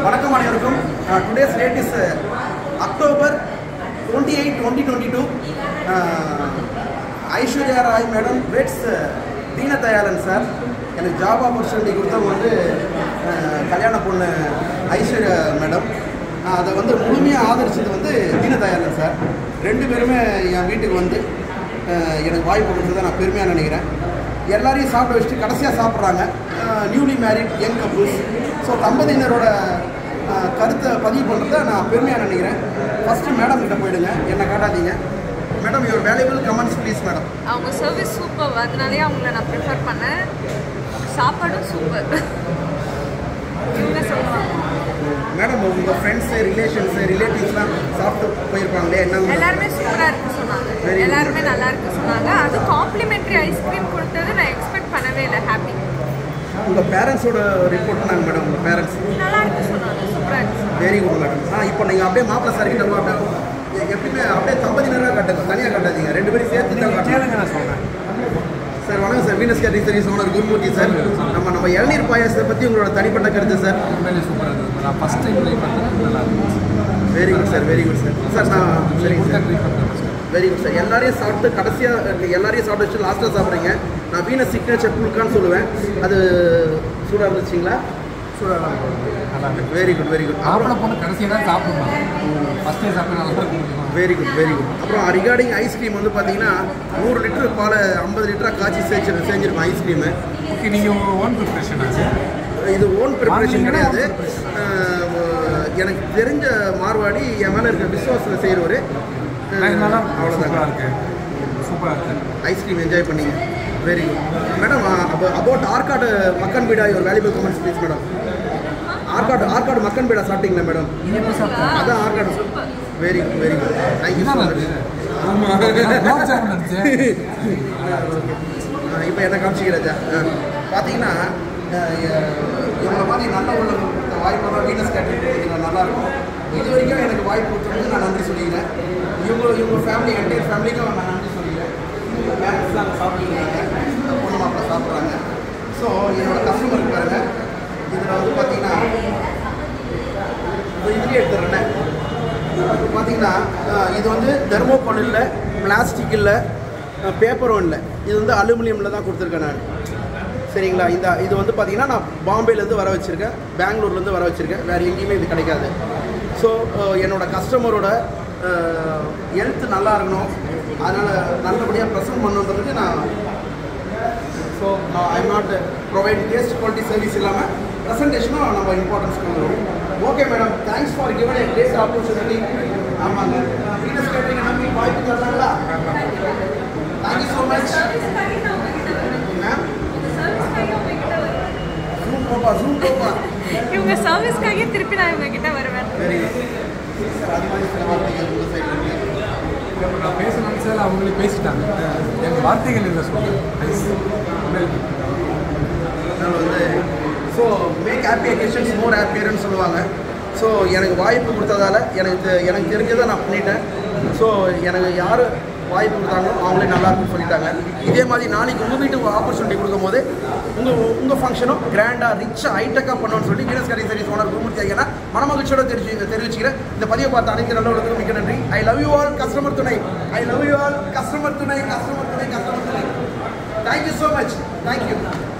வணக்கம் அனைவருக்கும் today's date is October twenty eight twenty twenty two Aishwarya Rai madam weds Deenadayalan sir எனக்கு job opportunity கொடுத்தவங்க வந்து அஹ், கல்யாண பொண்ணு ஐஸ்வர்யா மேடம் அதை வந்து முழுமையாக ஆதரிச்சது வந்து தீனதயாளன் சார் ரெண்டு பேருமே என் வீட்டுக்கு வந்து அஹ், எனக்கு வாய்ப்பு கொடுத்ததை நான் பெருமையாக நினைக்கிறேன் எல்லாரையும் சாப்பிட வச்சுட்டு கடைசியாக சாப்பிட்றாங்க newly married young couples so தம்பதியினரோட அஹ், கருத்தை பதிவு பண்ணுறத நான் பெருமையாக நினைக்கிறேன் ஃபஸ்ட்டு மேடம் கிட்ட போயிடுங்க என்னை காட்டாதீங்க madam your valuable comments please madam அவங்க சர்வீஸ் சூப்பர் அதனாலேயே அவங்கள நான் ப்ரிஃபர் பண்ணேன் சாப்பாடும் சூப்பர் இவங்க சொல்லுவாங்க மேடம் உங்கள் ஃப்ரெண்ட்ஸு ரிலேஷன்ஸு ரிலேட்டிவ்ஸ்லாம் சாப்பிட்டு போயிருப்பாங்களே என்ன எல்லாருமே சூப்பராக இருக்கு சொன்னாங்க Very good. எல்லாருமே நல்லா இருக்கு சொன்னாங்க அது காம்ப்ளிமெண்ட்ரி ஐஸ்கிரீம் கொடுத்தது நான் எக்ஸ்பெக்ட் பண்ணவே இல்லை ஹாப்பி உங்கள் பேரண்ட்ஸோட ரிப்போர்ட் பண்ணாங்க மேடம் உங்கள் பேரண்ட்ஸ் நல்லா இருக்கு சொன்னாங்க சூப்பராக இருக்கு வெரி குட் மேடம் ஆ இப்போ நீங்கள் அப்படியே மாப்பிள்ளை சார் கிட்ட அப்படியே எப்பயுமே அப்படியே தம்பதியினராக கட்டுங்க தனியாக கட்டாதீங்க ரெண்டு பேரும் சேர்த்து தான் கட்டணும் கேளுங்க நான் சொல்றேன் சார் வணக்கம் sir Venus catering service owner Gurumurthy sir நம்ம நம்ம இளநீர் பாயாசத்தை பற்றி உங்களோட தனிப்பட்ட கருத்து சார் உண்மையிலே சூப்பராக இருந்தது நான் ஃபஸ்ட் டைம் ட்ரை பண்ணேன் நல்லா இருந்துச்சு very good sir very good sir sir நான் சரிங்க கொடுத்தா சார் ட்ரை பண்ணேன் ஃபஸ்ட்டு வெரி குட் சார் எல்லாரையும் சாப்பிட்டு கடைசியாக எல்லாரையும் சாப்பிட்டு வச்சு லாஸ்ட்டாக சாப்பிட்றீங்க நான் வீனஸ் சிக்னேச்சர் புல்கான்னு சொல்லுவேன் அது சூடாக இருந்துச்சுங்களா சூடாக நல்லா இருக்கு வெரி குட் வெரி குட் ஆம்பளை அப்புறம் பொண்ணு கடைசியாக தான் சாப்பிடுவாங்க ஃபஸ்ட்டே சாப்பிட்டா நல்லா இருக்கும் வெரி குட் வெரி குட் அப்புறம் ரிகார்டிங் ஐஸ்கிரீம் வந்து பார்த்தீங்கன்னா நூறு லிட்டர் பால் ஐம்பது லிட்டராக காய்ச்சி செஞ்சு செஞ்சுருக்கோம் ஐஸ்கிரீமு ஓகே நீங்கள் ஓன் ப்ரிப்ரேஷன் ஆச்சு இது ஓன் ப்ரிப்பரேஷன் வாங்குனீங்கன்னா கிடையாது அஹ், எனக்கு தெரிஞ்ச மார்வாடி என் மேலே இருக்க விசுவாசத்தில் செய்கிறவர் நல்லா சூப்பராக அவ்வளோதான் இருக்கு சூப்பராக இருக்கு ஐஸ்கிரீம் என்ஜாய் பண்ணீங்க very good madam about Arcot Makkan Peda ஒரு valuable comments please madam Arcot Arcot Makkan Peda சாப்பிட்டீங்களா மேடம் இனிப்பு சாப்பிட்டேன் அதான் Arcot very good very good thank you so என்ன மச் இருக்கு? ஆமாம் குலோப் ஜாமுன் இருந்துச்சு இப்போ என்ன காமிச்சிக்கிறதா பார்த்தீங்கன்னா இவங்களை மாதிரி நல்ல உள்ள வாய்ப்பெல்லாம் வீனஸ் கேட்டரிங் நல்லா இருக்கும் இது வரைக்கும் எனக்கு வாய்ப்பு கொடுத்தவங்க நான் நன்றி சொல்லிக்கிறேன் இவங்க இவங்க ஃபேமிலி என்டையர் ஃபேமிலிக்கும் நான் நன்றி சொல்லிக்கிறேன் இவங்க பேரண்ட்ஸ் நாங்கள் சாப்பிட்டுருக்காங்க பொண்ணு மாப்பிள்ள சாப்பிட்றாங்க ஸோ என்னோட கஸ்டமருக்கு பாருங்க இதில் வந்து பார்த்தீங்கன்னா இந்த இதுலேயே எடுத்துடுறேன் இப்போ பார்த்தீங்கன்னா அஹ், இது வந்து தெர்மோகால் இல்லை பிளாஸ்டிக் இல்லை பேப்பரும் இல்லை இது வந்து அலுமினியமில் தான் கொடுத்துருக்கேன் நான் சரிங்களா இந்த இது வந்து பார்த்தீங்கன்னா நான் பாம்பேலேருந்து வர வச்சுருக்கேன் பெங்களூர்லேருந்து வர வச்சுருக்கேன் வேறு எங்கேயுமே இது கிடைக்காது ஸோ என்னோட கஸ்டமரோட ஹெல்த் நல்லா இருக்கணும் அதனால் நல்லபடியாக ப்ரெசென்ட் பண்ணுன்றதுக்கு நான் so I not provide taste quality service இல்லாமல் ப்ரெசன்டேஷனும் நம்ம இம்பார்ட்டன்ஸ் கொடுக்குறோம் okay madam thanks for given a great opportunity ஆமாங்க வீனஸ் கேட்டரிங் நம்பி வாய்ப்பு தரலாங்களா thank you so much ma'am zoom போப்பா ஜூம் போப்பா இவங்க சர்வீஸ்க்காகவே திருப்பி நான் இவங்க கிட்ட வருவேன் வெரி குட் சார் அது மாதிரி சில வார்த்தைகள் உங்கள் சைடில் நான் பேச நினச்சால அவங்களே பேசிட்டாங்க எனக்கு வார்த்தைகள் இல்லை சொல்லுங்கள் அதனால் வந்து so make happy occasions more ஹாப்பியர்னு சொல்லுவாங்க ஸோ எனக்கு வாய்ப்பு கொடுத்ததால எனக்கு தெ- எனக்கு தெரிஞ்சதை நான் பண்ணிட்டேன் ஸோ எனக்கு யார் வாய்ப்பு கொடுத்தாங்களோ அவங்களே நல்லா இருக்குன்னு சொல்லிட்டாங்க இதே மாதிரி நாளைக்கு உங்கள் வீட்டுக்கு ஆப்பர்ச்சுனிட்டி கொடுக்கும்போது உங்கள் உங்கள் ஃபங்க்ஷனும் கிராண்டாக ரிச்சாக ஹைடெக்காக பண்ணணும்னு சொல்லி வீனஸ் கரி சரி ஓனர் குருமூர்த்தி ஐயனா மனமகிழ்ச்சியோட தெரிஞ்சு தெரிவிச்சுக்கிறேன் இந்த பதிவை பார்த்த அனைத்து நல்லவர்களுக்கும் மிக்க நன்றி I love you all customer துணை I love you all customer துணை கஸ்டமர் துணை கஸ்டமர் துணை தேங்க்யூ ஸோ மச் தேங்க்யூ